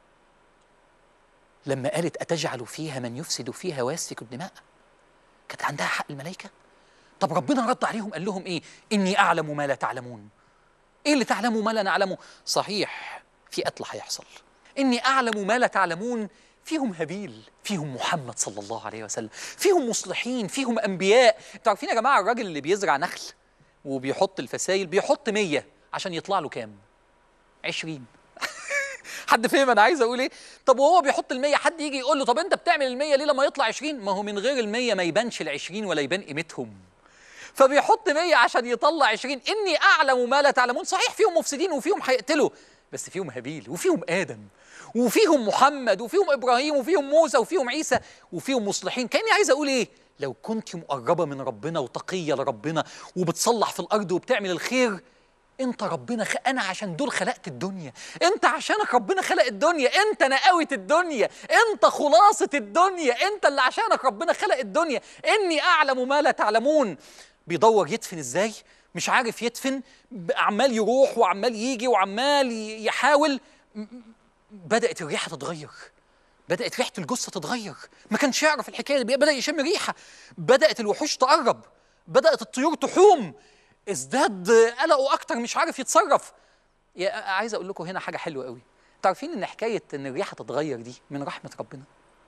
لما قالت أتجعل فيها من يفسد فيها ويسفك الدماء كانت عندها حق الملائكة طب ربنا رد عليهم قال لهم إيه إني أعلم ما لا تعلمون إيه اللي تعلموا ما لا نعلمه صحيح في قتل هيحصل إني أعلم ما لا تعلمون فيهم هابيل فيهم محمد صلى الله عليه وسلم فيهم مصلحين فيهم أنبياء انتوا عارفين يا جماعة الراجل اللي بيزرع نخل وبيحط الفسايل بيحط مية عشان يطلع له كام عشرين حد فهم انا عايز اقول ايه طب وهو بيحط ال100 حد يجي يقول له طب انت بتعمل ال100 ليه لما يطلع 20 ما هو من غير ال100 ما يبانش ال20 ولا يبان قيمتهم فبيحط 100 عشان يطلع 20 اني اعلم ما لا تعلمون صحيح فيهم مفسدين وفيهم هيقتلوا بس فيهم هابيل وفيهم ادم وفيهم محمد وفيهم ابراهيم وفيهم موسى وفيهم عيسى وفيهم مصلحين كاني عايز اقول ايه لو كنت مقربه من ربنا وتقيه لربنا وبتصلح في الارض وبتعمل الخير انت ربنا خ... انا عشان دول خلقت الدنيا انت عشانك ربنا خلق الدنيا انت نقاوة الدنيا انت خلاصة الدنيا انت اللي عشانك ربنا خلق الدنيا اني اعلم ما لا تعلمون بيدور يدفن ازاي مش عارف يدفن ب- عمال يروح وعمال يجي وعمال ي- يحاول م- م- بدأت الريحة تتغير بدأت ريحة الجثة تتغير ما كانش يعرف الحكاية دي بدأ يشم ريحة بدأت الوحوش تقرب بدأت الطيور تحوم ازداد قلقه أكتر مش عارف يتصرف يا عايز أقول لكم هنا حاجة حلوة قوي تعرفين إن حكاية إن الريحة تتغير دي من رحمة ربنا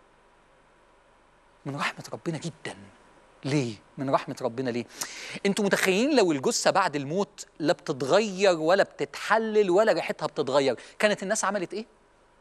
من رحمة ربنا جدا ليه؟ من رحمة ربنا ليه؟ انتوا متخيلين لو الجثة بعد الموت لا بتتغير ولا بتتحلل ولا ريحتها بتتغير، كانت الناس عملت ايه؟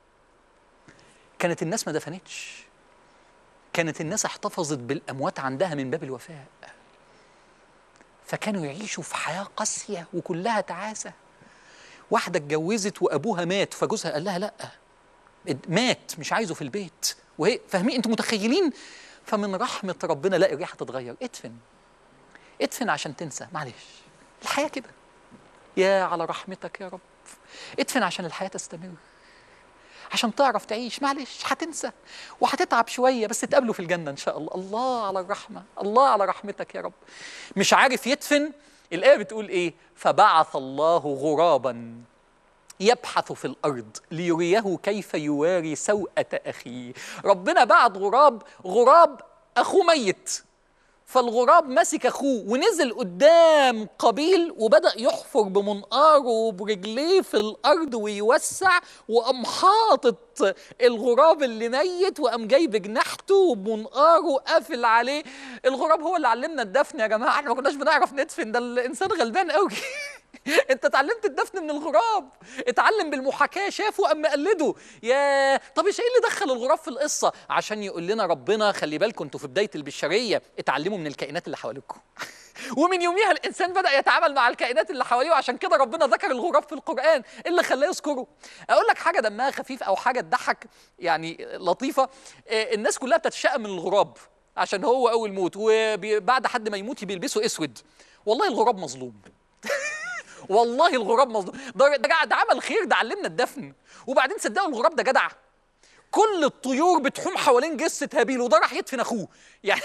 كانت الناس ما دفنتش كانت الناس احتفظت بالاموات عندها من باب الوفاء فكانوا يعيشوا في حياه قاسيه وكلها تعاسه واحده اتجوزت وابوها مات فجوزها قال لها لا مات مش عايزه في البيت وهي فاهمين انتوا متخيلين فمن رحمه ربنا لا الريحه تتغير ادفن ادفن عشان تنسى معلش الحياه كده يا على رحمتك يا رب ادفن عشان الحياه تستمر عشان تعرف تعيش معلش هتنسى وهتتعب شويه بس تقابله في الجنه ان شاء الله الله على الرحمه الله على رحمتك يا رب مش عارف يدفن الايه بتقول ايه فبعث الله غرابا يبحث في الارض ليريه كيف يواري سوءه اخيه ربنا بعت غراب غراب اخوه ميت فالغراب مسك اخوه ونزل قدام قابيل وبدا يحفر بمنقاره وبرجليه في الارض ويوسع وقام حاطط الغراب اللي ميت وقام جايب جناحته وبمنقاره قافل عليه الغراب هو اللي علمنا الدفن يا جماعه احنا ما كناش بنعرف ندفن ده الانسان غلبان قوي انت اتعلمت الدفن من الغراب اتعلم بالمحاكاه شافه قام مقلده يا طب ايش ايه اللي دخل الغراب في القصه عشان يقول لنا ربنا خلي بالكم انتوا في بدايه البشريه اتعلموا من الكائنات اللي حواليكم ومن يوميها الانسان بدا يتعامل مع الكائنات اللي حواليه وعشان كده ربنا ذكر الغراب في القران اللي خلاه يذكره اقول لك حاجه دمها خفيف او حاجه تضحك يعني لطيفه اه الناس كلها بتتشائم من الغراب عشان هو اول موت وبعد حد ما يموت بيلبسوا اسود والله الغراب مظلوم والله الغراب مظلوم ده, ده, ده عمل خير ده علمنا الدفن وبعدين صدقوا الغراب ده جدع كل الطيور بتحوم حوالين جثه هابيل وده راح يدفن اخوه يعني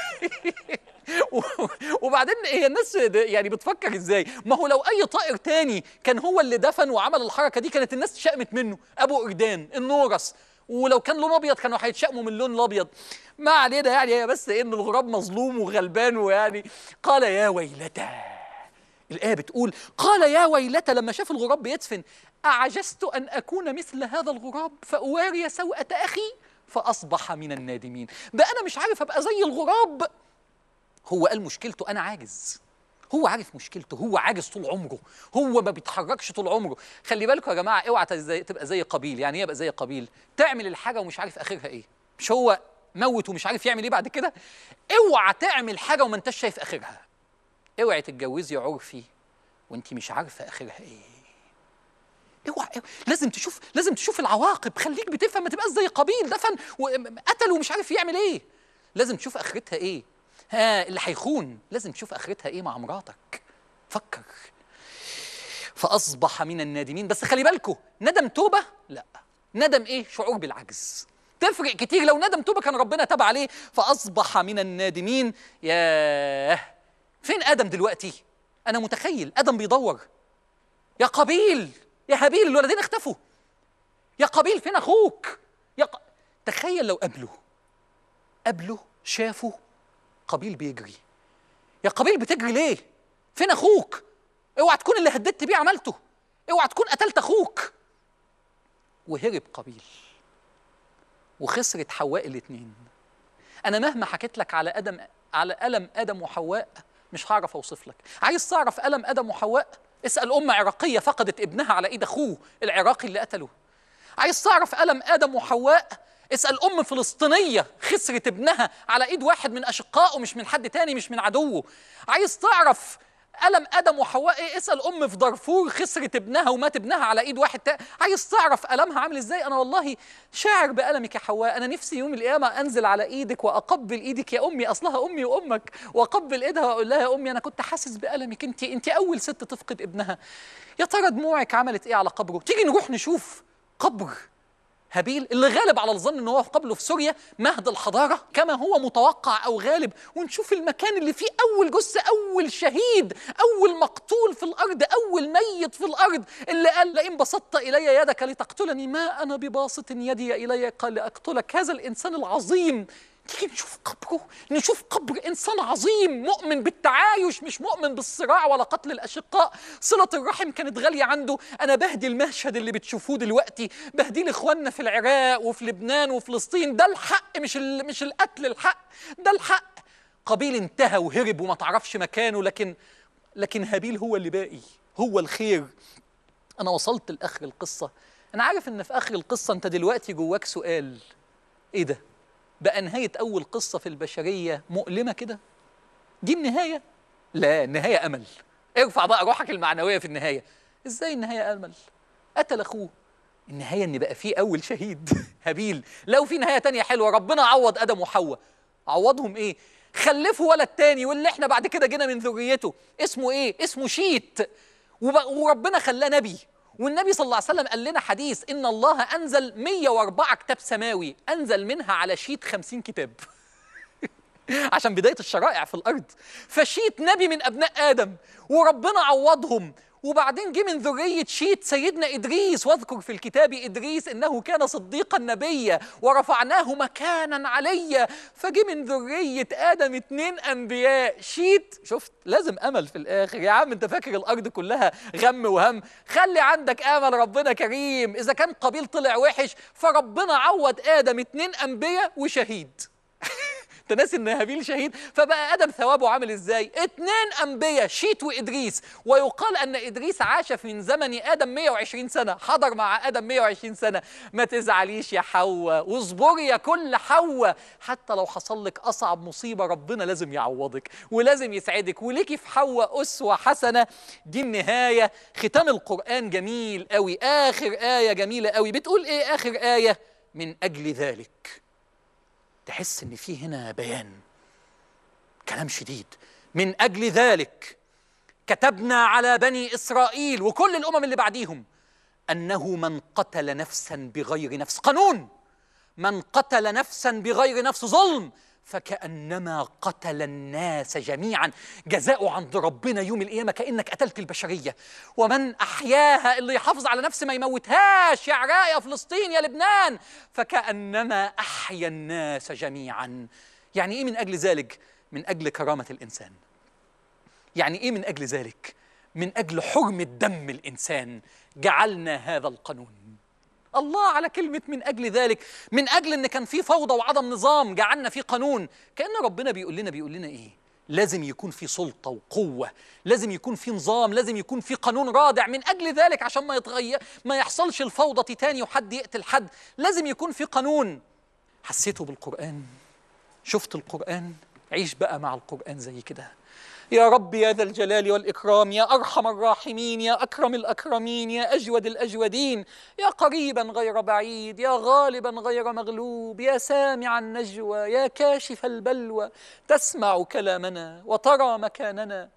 وبعدين هي الناس يعني بتفكر ازاي ما هو لو اي طائر تاني كان هو اللي دفن وعمل الحركه دي كانت الناس شقمت منه ابو اردان النورس ولو كان لون ابيض كانوا هيتشائموا من اللون الابيض ما علينا يعني هي بس ان الغراب مظلوم وغلبان ويعني قال يا ويلتى الآية بتقول قال يا ويلتى لما شاف الغراب بيدفن أعجزت أن أكون مثل هذا الغراب فأواري سوءة أخي فأصبح من النادمين بقى أنا مش عارف أبقى زي الغراب هو قال مشكلته أنا عاجز هو عارف مشكلته هو عاجز طول عمره هو ما بيتحركش طول عمره خلي بالكم يا جماعه اوعى تبقى زي قبيل يعني ايه يبقى زي قبيل تعمل الحاجه ومش عارف اخرها ايه مش هو موت ومش عارف يعمل ايه بعد كده اوعى تعمل حاجه وما انتش شايف اخرها اوعي تتجوزي عرفي وانت مش عارفه اخرها ايه اوعى لازم تشوف لازم تشوف العواقب خليك بتفهم ما تبقاش زي قبيل دفن وقتل ومش عارف يعمل ايه لازم تشوف اخرتها ايه ها اللي هيخون لازم تشوف اخرتها ايه مع مراتك فكر فاصبح من النادمين بس خلي بالكم ندم توبه لا ندم ايه شعور بالعجز تفرق كتير لو ندم توبه كان ربنا تاب عليه فاصبح من النادمين ياه فين ادم دلوقتي انا متخيل ادم بيدور يا قابيل يا هابيل الولدين اختفوا يا قابيل فين اخوك يا ق... تخيل لو قابله قابله شافه قابيل بيجري يا قابيل بتجري ليه فين اخوك اوعى تكون اللي هددت بيه عملته اوعى تكون قتلت اخوك وهرب قابيل وخسرت حواء الاثنين انا مهما حكيت لك على ادم على الم ادم وحواء مش هعرف اوصف لك عايز تعرف الم ادم وحواء اسال ام عراقيه فقدت ابنها على ايد اخوه العراقي اللي قتله عايز تعرف الم ادم وحواء اسال ام فلسطينيه خسرت ابنها على ايد واحد من اشقائه مش من حد تاني مش من عدوه عايز تعرف ألم آدم وحواء إيه؟ اسأل أم في دارفور خسرت ابنها ومات ابنها على إيد واحد تاني عايز تعرف ألمها عامل إزاي أنا والله شاعر بألمك يا حواء أنا نفسي يوم القيامة أنزل على إيدك وأقبل إيدك يا أمي أصلها أمي وأمك وأقبل إيدها وأقول لها يا أمي أنا كنت حاسس بألمك أنت أنت أول ست تفقد ابنها يا ترى دموعك عملت إيه على قبره تيجي نروح نشوف قبر هابيل اللي غالب على الظن ان هو في قبله في سوريا مهد الحضاره كما هو متوقع او غالب ونشوف المكان اللي فيه اول جثه اول شهيد اول مقتول في الارض اول ميت في الارض اللي قال لئن بسطت الي يدك لتقتلني ما انا بباسط يدي الي قال لاقتلك هذا الانسان العظيم تيجي نشوف قبره نشوف قبر انسان عظيم مؤمن بالتعايش مش مؤمن بالصراع ولا قتل الاشقاء صله الرحم كانت غاليه عنده انا بهدي المشهد اللي بتشوفوه دلوقتي بهدي لاخواننا في العراق وفي لبنان وفلسطين ده الحق مش مش القتل الحق ده الحق قابيل انتهى وهرب وما تعرفش مكانه لكن لكن هابيل هو اللي باقي هو الخير انا وصلت لاخر القصه انا عارف ان في اخر القصه انت دلوقتي جواك سؤال ايه ده بقى نهاية أول قصة في البشرية مؤلمة كده دي النهاية لا النهاية أمل ارفع بقى روحك المعنوية في النهاية ازاي النهايه امل قتل اخوه النهايه ان بقى فيه اول شهيد هابيل لو في نهايه تانية حلوه ربنا عوض ادم وحواء عوضهم ايه خلفوا ولد تاني واللي احنا بعد كده جينا من ذريته اسمه ايه اسمه شيت وب- وربنا خلاه نبي والنبي صلى الله عليه وسلم قال لنا حديث ان الله انزل 104 كتاب سماوي انزل منها على شيت 50 كتاب عشان بداية الشرائع في الأرض فشيت نبي من أبناء آدم وربنا عوضهم وبعدين جه من ذرية شيت سيدنا إدريس واذكر في الكتاب إدريس إنه كان صديقا نبيا ورفعناه مكانا عليا فجه من ذرية آدم اتنين أنبياء شيت شفت لازم أمل في الآخر يا عم أنت فاكر الأرض كلها غم وهم خلي عندك أمل ربنا كريم إذا كان قبيل طلع وحش فربنا عوض آدم اتنين أنبياء وشهيد انت ناسي ان هابيل شهيد فبقى ادم ثوابه عامل ازاي اتنين انبياء شيت وادريس ويقال ان ادريس عاش في زمن ادم 120 سنه حضر مع ادم 120 سنه ما تزعليش يا حواء واصبري يا كل حواء حتى لو حصل لك اصعب مصيبه ربنا لازم يعوضك ولازم يسعدك وليكي في حواء اسوه حسنه دي النهايه ختام القران جميل قوي اخر ايه جميله قوي بتقول ايه اخر ايه من اجل ذلك تحس ان في هنا بيان كلام شديد من اجل ذلك كتبنا على بني اسرائيل وكل الامم اللي بعديهم انه من قتل نفسا بغير نفس قانون من قتل نفسا بغير نفس ظلم فكانما قتل الناس جميعا جزاؤه عند ربنا يوم القيامه كانك قتلت البشريه ومن احياها اللي يحافظ على نفسه ما يموتهاش يا عراق يا فلسطين يا لبنان فكانما احيا الناس جميعا يعني ايه من اجل ذلك من اجل كرامه الانسان يعني ايه من اجل ذلك من اجل حرمه دم الانسان جعلنا هذا القانون الله على كلمة من أجل ذلك من أجل أن كان في فوضى وعدم نظام جعلنا في قانون كأن ربنا بيقول لنا بيقول لنا إيه لازم يكون في سلطة وقوة لازم يكون في نظام لازم يكون في قانون رادع من أجل ذلك عشان ما يتغير ما يحصلش الفوضى تاني وحد يقتل حد لازم يكون في قانون حسيته بالقرآن شفت القرآن عيش بقى مع القرآن زي كده يا رب يا ذا الجلال والإكرام يا أرحم الراحمين يا أكرم الأكرمين يا أجود الأجودين يا قريبا غير بعيد يا غالبا غير مغلوب يا سامع النجوى يا كاشف البلوى تسمع كلامنا وترى مكاننا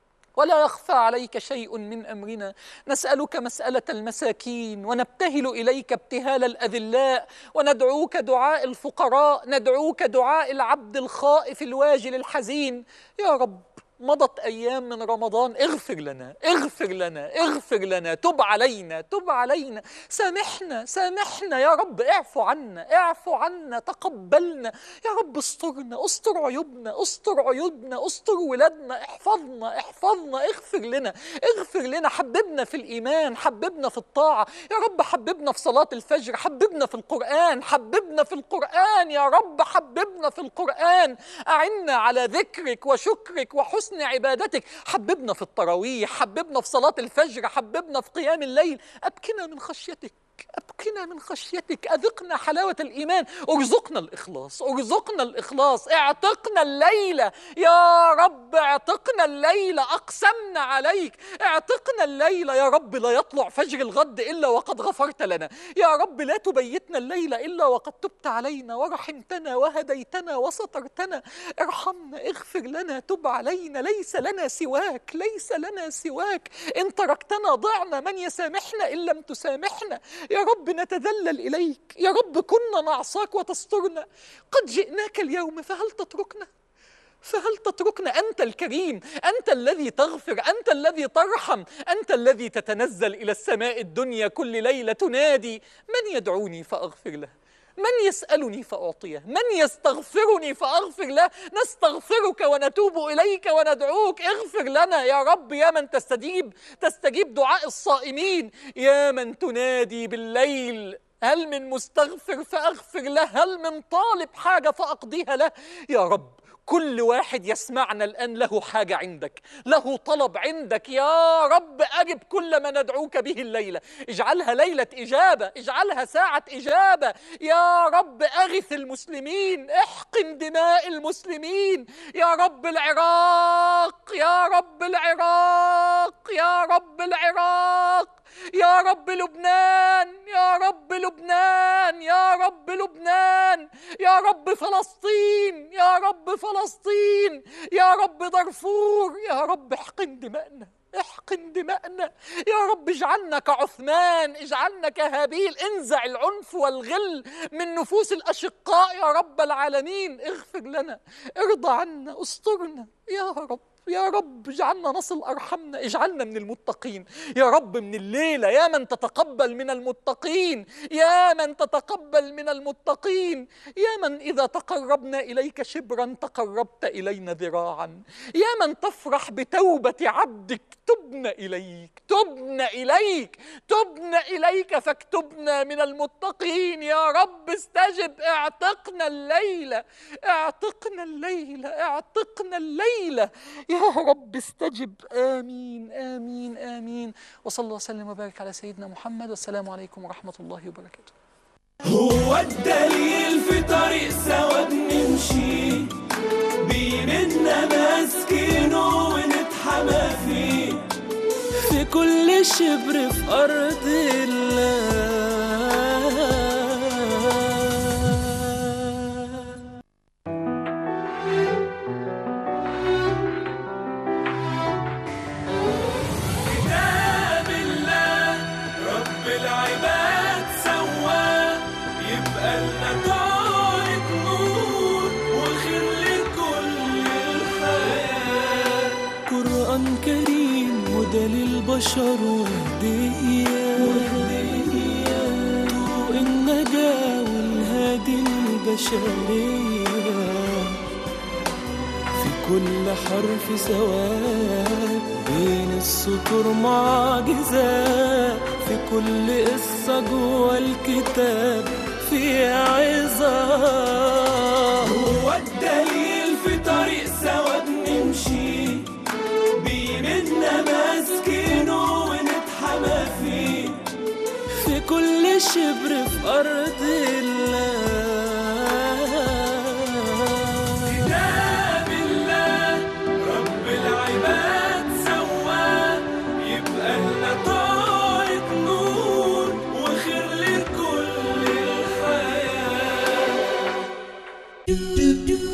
ولا يخفى عليك شيء من امرنا نسالك مساله المساكين ونبتهل اليك ابتهال الاذلاء وندعوك دعاء الفقراء ندعوك دعاء العبد الخائف الواجل الحزين يا رب مضت ايام من رمضان اغفر لنا اغفر لنا اغفر لنا تب علينا تب علينا سامحنا سامحنا يا رب اعفو عنا اعفو عنا تقبلنا يا رب استرنا استر عيوبنا استر عيوبنا استر ولادنا احفظنا احفظنا اغفر لنا اغفر لنا حببنا في الايمان حببنا في الطاعه يا رب حببنا في صلاه الفجر حببنا في القران حببنا في القران يا رب حببنا في القران اعنا على ذكرك وشكرك وحسن حسن عبادتك حببنا في التراويح حببنا في صلاة الفجر حببنا في قيام الليل أبكنا من خشيتك أبكنا من خشيتك أذقنا حلاوة الإيمان ارزقنا الإخلاص ارزقنا الإخلاص اعتقنا الليلة يا رب اعتقنا الليلة أقسمنا عليك اعتقنا الليلة يا رب لا يطلع فجر الغد إلا وقد غفرت لنا يا رب لا تبيتنا الليلة إلا وقد تبت علينا ورحمتنا وهديتنا وسترتنا ارحمنا اغفر لنا تب علينا ليس لنا سواك ليس لنا سواك إن تركتنا ضعنا من يسامحنا إن لم تسامحنا يا رب نتذلل إليك يا رب كنا نعصاك وتسترنا قد جئناك اليوم فهل تتركنا فهل تتركنا انت الكريم انت الذي تغفر انت الذي ترحم انت الذي تتنزل الى السماء الدنيا كل ليله تنادي من يدعوني فاغفر له من يسألني فأعطيه من يستغفرني فأغفر له نستغفرك ونتوب إليك وندعوك اغفر لنا يا رب يا من تستجيب تستجيب دعاء الصائمين يا من تنادي بالليل هل من مستغفر فأغفر له هل من طالب حاجة فأقضيها له يا رب كل واحد يسمعنا الآن له حاجة عندك له طلب عندك يا رب أجب كل ما ندعوك به الليلة اجعلها ليلة إجابة اجعلها ساعة إجابة يا رب أغث المسلمين احقن دماء المسلمين يا رب العراق يا رب العراق يا رب العراق يا رب لبنان يا رب لبنان يا رب لبنان يا رب فلسطين يا رب فلسطين يا رب دارفور يا رب احقن دماءنا احقن دماءنا يا رب اجعلنا كعثمان اجعلنا كهابيل انزع العنف والغل من نفوس الاشقاء يا رب العالمين اغفر لنا ارضى عنا استرنا يا رب يا رب اجعلنا نصل ارحمنا اجعلنا من المتقين يا رب من الليله يا من تتقبل من المتقين يا من تتقبل من المتقين يا من اذا تقربنا اليك شبرا تقربت الينا ذراعا يا من تفرح بتوبه عبدك تبنا اليك تبنا اليك تبنا اليك فاكتبنا من المتقين يا رب استجب اعتقنا الليله اعتقنا الليله اعتقنا الليله يا رب استجب آمين آمين آمين وصلى الله وسلم وبارك على سيدنا محمد والسلام عليكم ورحمة الله وبركاته هو الدليل في طريق سوا بنمشي بيمنا ماسكينه ونتحمى فيه في كل شبر في أرض الله كتاب الله رب العباد سواه يبقى لنا طارق نور وخير لكل الحياة قرآن كريم هدى للبشر وهدية طرق النجاة والهادي البشرية في كل حرف سواد بين السطور معجزات في كل قصة جوه الكتاب في عظات هو الدليل في طريق سوا بنمشي بيمنا ماسكينه ونتحمى فيه في كل شبر في أرض الله كتاب الله رب العباد سواه يبقى لنا طارق نور وخير لكل الحياة